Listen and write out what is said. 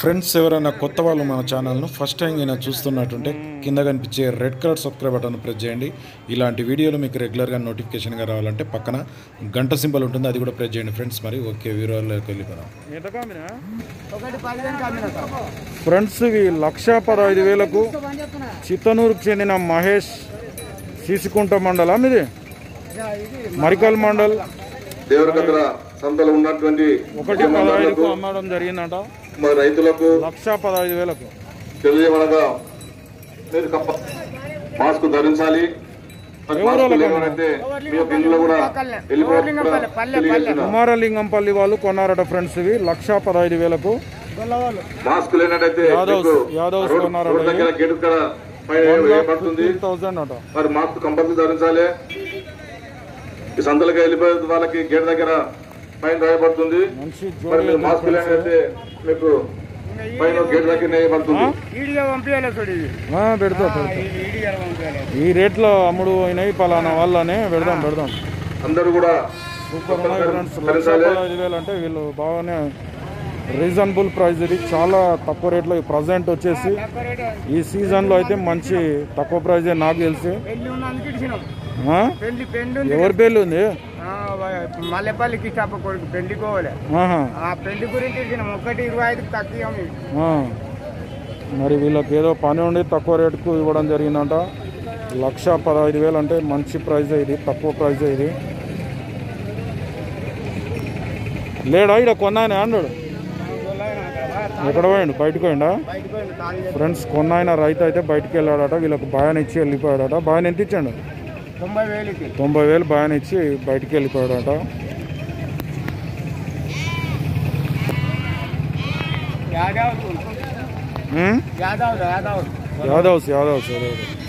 Friends ఎవరైనా కొత్త వాళ్ళు మన ఛానల్ను ఫస్ట్ టైం అయినా చూస్తున్నట్టుంటే కింద కనిపించే red colour subscribe button press చేయండి ఇలాంటి వీడియోలు మీకు రెగ్యులర్గా నోటిఫికేషన్గా రావాలంటే పక్కన గంట సింబల్ ఉంటుంది అది కూడా ప్రెస్ చేయండి ఫ్రెండ్స్ మరి ఓకే వీడియోలోకి వెళ్ళిపోదాం ఒకటి పదిహేను కమ్మిన సార్ ఫ్రెండ్స్ ఇవి లక్ష పదహైదు వేలకు చిత్తనూరుకు చెందిన మహేష్ సీసికుంట మండలం ఇది మరికల్ మండల్ దేవరకద్ర సంతలో ఉన్నటువంటి ఒకటి పదహైదుకు అమ్మడం జరిగిందంట మరి రైతులకు లక్ష పదహైదు వేలకు తెలియమనగా మీరు కప్ప మాస్క్ ధరించాలి మరి ఎవరు మాస్క్ వాళ్ళకి లేవనైతే మీ యొక్క ఇల్లు కూడా వెళ్ళిపోవడం కూడా తెలియజేస్తున్నా. కుమారలింగంపల్లి వాళ్ళు కొన్నారట ఫ్రెండ్స్ ఇవి లక్ష పదహైదు వేలకు మాస్క్ లేనట్టయితే యాదవ్స్- మీకు యాదవ్స్ రోడ్- కొన్నారట రోడ్ దగ్గర గేటు దగ్గర పైన వేయబడుతుంది థౌసండ్ అట మరి మాస్క్ కంపల్సరీ ధరించాలి ఈ సంతలకి వెళ్ళిపోయే వాళ్ళకి గేట్ దగ్గర పైన రాయబడుతుంది మంచి మరి జోడి మీరు మాస్క్ లేనట్టయితే మీకు పైన గేట్ దగ్గర వేయబడుతుంది ఈడిగా పంపించాలి చూడు ఇది ఆ, పెడతా పెడతా. ఈడిగా పంపించాలి ఈ రేట్లో అమ్ముడు అయినాయి పలానా వాళ్ళనే పెడదాం పెడదాం అందరూ కూడా సూపర్ ఉన్నాయి ఫ్రెండ్స్ లక్ష పదహైదు వేలు అంటే వీళ్ళు బాగానే రీజనబుల్ ప్రైస్ ఇది చాలా తక్కువ రేట్లో ప్రజెంట్ వచ్చేసి ఈ సీజన్లో అయితే మంచి తక్కువ ప్రైజే నాకు తెలిసి పెళ్లి ఉన్నందుకు ఇచ్చినాం ఆ? పెళ్లి పెండు ఉంది. ఎవరి పేర్లు ఉంది ఆ, వా- మల్లెపల్లికి ఇష్టాప కొడుకు పెళ్లి పోవాలి ఆహా. ఆ పెళ్లి గురించి ఇచ్చినాం ఒకటి ఇరవై ఐదుకి తక్కువ మీకు ఆ. మరి వీళ్ళకి ఏదో పని ఉండి తక్కువ రేటుకు ఇవ్వడం జరిగిందంట లక్ష పదహైదు వేలు అంటే మంచి ప్రైజే ఇది తక్కువ ప్రైజే ఇది లేడా ఇక్కడ కొన్నాయన అన్నాడు ఎక్కడ పోయిండు బయటకు పోయిండా బయటకు పోయింది తాళి చేసి. ఫ్రెండ్స్ కొన్నాయన రైతు అయితే బయటికి వెళ్ళాడట వీళ్ళకి బాయన ఇచ్చి వెళ్ళిపోయాడట బాయన ఎంత ఇచ్చాడు తొంభై వేలకి తొంభై వేలు బాయన ఇచ్చి బయటికి వెళ్ళిపోయాడట యాదవ్ ఉమ్? యాదవ్ యాదవ్ యాదవ్స్ యాదవ్స్ యాదవ్